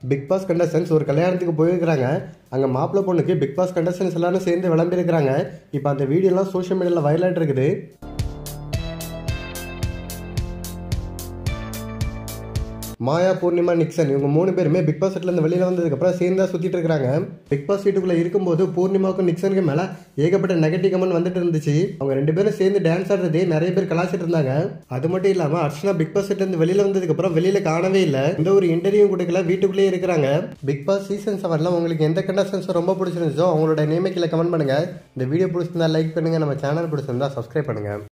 big pass contestants ஒரு கல்யாணத்துக்கு போயிருக்கிறாங்க அங்கே மாப்பிள்ளை பொண்ணுக்கு பிக் பாஸ் கண்டஸ்டன்ஸ் எல்லாரும் சேர்ந்து விளம்பியிருக்கிறாங்க இப்போ அந்த வீடியோலாம் சோஷியல் மீடியாவில் வைரலாகிட்டு இருக்குது மாயா பூர்ணிமா நிக்சன் இவங்க மூணு பேருமே பிக் பாஸ் இருந்து வெளியில வந்ததுக்கு அப்புறம் சேர்ந்தா சுத்திட்டு இருக்காங்க பிக் பாஸ் வீட்டுக்குள்ள இருக்கும்போது பூர்ணிமாவுக்கும் நிக்சனுக்கு மேல ஏகப்பட்ட நெகட்டிவ் கமெண்ட் வந்துட்டு இருந்துச்சு அவங்க ரெண்டு பேரும் சேர்ந்து டான்ஸ் ஆடுறதே நிறைய பேர் கலாச்சிட்டு இருந்தாங்க அது மட்டும் இல்லாம அர்ச்சனா பிக் பாஸ் இருந்து வெளியில வந்ததுக்கு அப்புறம் வெளியில காணவே இல்லை இந்த ஒரு இன்டர்வியூ கொடுக்கல வீட்டுக்குள்ளேயே இருக்கிறாங்க பிக் பாஸ் சீசன் செவன்ல உங்களுக்கு எந்த கண்டஸ்டன்ஸ் ரொம்ப பிடிச்சிருந்துச்சோ அவங்களோட நேமே கீழே கமெண்ட் பண்ணுங்க இந்த வீடியோ பிடிச்சிருந்தா லைக் பண்ணுங்க நம்ம சேனல் பிடிச்சிருந்தா சப்ஸ்கிரைப் பண்ணுங்க